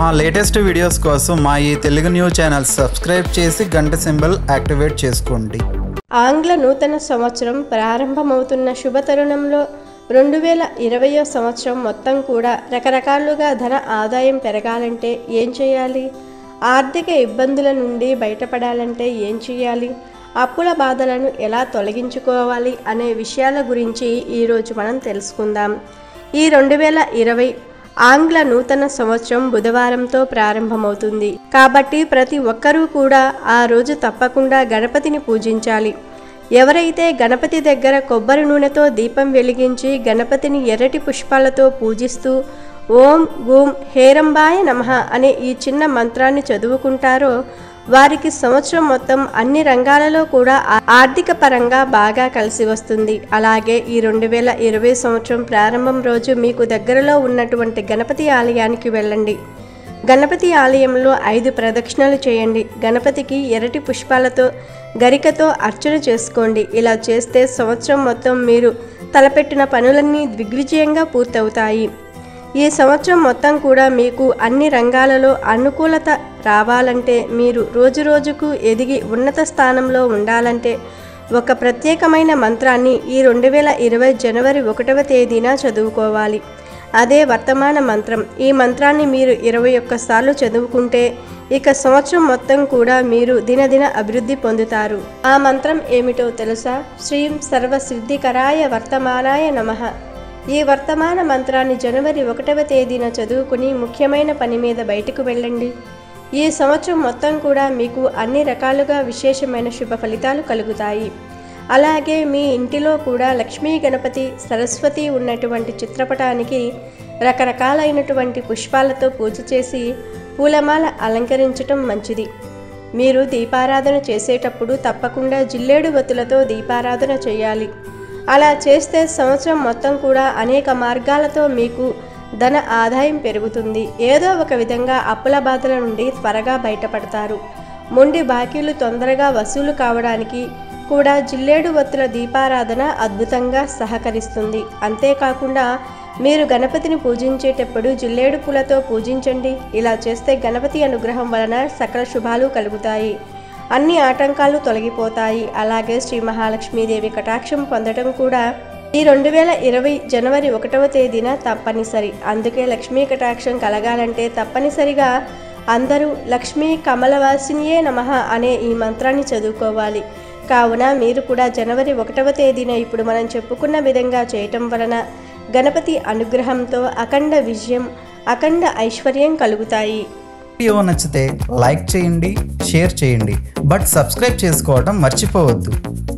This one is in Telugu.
మా లేటెస్ట్ వీడియోస్ కోసం మా ఈ తెలుగు న్యూస్ ఛానల్ సబ్స్క్రైబ్ చేసి గంట సింబల్ యాక్టివేట్ చేసుకోండి ఆంగ్ల నూతన సంవత్సరం ప్రారంభమవుతున్న శుభ తరుణంలో రెండు వేల ఇరవయో సంవత్సరం మొత్తం కూడా రకరకాలుగా ధన ఆదాయం పెరగాలంటే ఏం చేయాలి ఆర్థిక ఇబ్బందుల నుండి బయటపడాలంటే ఏం చేయాలి అప్పుల బాధలను ఎలా తొలగించుకోవాలి అనే విషయాల గురించి ఈరోజు మనం తెలుసుకుందాం ఈ రెండు వేల ఇరవై ఆంగ్ల నూతన సంవత్సరం బుధవారంతో ప్రారంభమవుతుంది కాబట్టి ప్రతి ఒక్కరూ కూడా ఆ రోజు తప్పకుండా గణపతిని పూజించాలి ఎవరైతే గణపతి దగ్గర కొబ్బరి నూనెతో దీపం వెలిగించి గణపతిని ఎర్రటి పుష్పాలతో పూజిస్తూ ఓం గూం హేరంబాయ నమః అనే ఈ చిన్న మంత్రాన్ని చదువుకుంటారో వారికి సంవత్సరం మొత్తం అన్ని రంగాలలో కూడా ఆ- ఆర్థిక పరంగా బాగా కలిసి వస్తుంది అలాగే ఈ రెండు వేల ఇరవై సంవత్సరం ప్రారంభం రోజు మీకు దగ్గరలో ఉన్నటువంటి గణపతి ఆలయానికి వెళ్ళండి గణపతి ఆలయంలో ఐదు ప్రదక్షిణలు చేయండి గణపతికి ఎర్రటి పుష్పాలతో గరికతో అర్చన చేసుకోండి ఇలా చేస్తే సంవత్సరం మొత్తం మీరు తలపెట్టిన పనులన్నీ దిగ్విజయంగా పూర్తవుతాయి ఈ సంవత్సరం మొత్తం కూడా మీకు అన్ని రంగాలలో అనుకూలత రావాలంటే మీరు రోజు రోజుకు ఎదిగి ఉన్నత స్థానంలో ఉండాలంటే ఒక ప్రత్యేకమైన మంత్రాన్ని ఈ రెండు వేల ఇరవై జనవరి ఒకటవ తేదీన చదువుకోవాలి అదే వర్తమాన మంత్రం ఈ మంత్రాన్ని మీరు ఇరవై ఒక్కసార్లు చదువుకుంటే ఇక సంవత్సరం మొత్తం కూడా మీరు దినదిన అభివృద్ధి పొందుతారు ఆ మంత్రం ఏమిటో తెలుసా శ్రీం సర్వసిద్ధికరాయ వర్తమానాయ నమః ఈ వర్తమాన మంత్రాన్ని జనవరి ఒకటవ తేదీన చదువుకుని ముఖ్యమైన పని మీద బయటకు వెళ్ళండి ఈ సంవత్సరం మొత్తం కూడా మీకు అన్ని రకాలుగా విశేషమైన శుభ ఫలితాలు కలుగుతాయి అలాగే మీ ఇంటిలో కూడా లక్ష్మీ గణపతి సరస్వతి ఉన్నటువంటి చిత్రపటానికి రకరకాలైనటువంటి పుష్పాలతో పూజ చేసి పూలమాల అలంకరించటం మంచిది మీరు దీపారాధన చేసేటప్పుడు తప్పకుండా జిల్లేడు వత్తులతో దీపారాధన చేయాలి అలా చేస్తే సంవత్సరం మొత్తం కూడా అనేక మార్గాలతో మీకు ధన ఆదాయం పెరుగుతుంది ఏదో ఒక విధంగా అప్పుల బాధల నుండి త్వరగా బయటపడతారు మొండి బాకీలు తొందరగా వసూలు కావడానికి కూడా జిల్లేడు వత్తుల దీపారాధన అద్భుతంగా సహకరిస్తుంది అంతేకాకుండా మీరు గణపతిని పూజించేటప్పుడు జిల్లేడు పూలతో పూజించండి ఇలా చేస్తే గణపతి అనుగ్రహం వలన సకల శుభాలు కలుగుతాయి అన్ని ఆటంకాలు తొలగిపోతాయి అలాగే శ్రీ మహాలక్ష్మీదేవి కటాక్షం పొందడం కూడా ఈ రెండు వేల ఇరవై జనవరి ఒకటవ తేదీన తప్పనిసరి అందుకే లక్ష్మీ కటాక్షం కలగాలంటే తప్పనిసరిగా అందరూ లక్ష్మీ కమలవాసినియే నమః అనే ఈ మంత్రాన్ని చదువుకోవాలి కావున మీరు కూడా జనవరి ఒకటవ తేదీన ఇప్పుడు మనం చెప్పుకున్న విధంగా చేయటం వలన గణపతి అనుగ్రహంతో అఖండ విజయం అఖండ ఐశ్వర్యం కలుగుతాయి వీడియో నచ్చితే లైక్ చేయండి షేర్ చేయండి బట్ సబ్స్క్రైబ్ చేసుకోవడం మర్చిపోవద్దు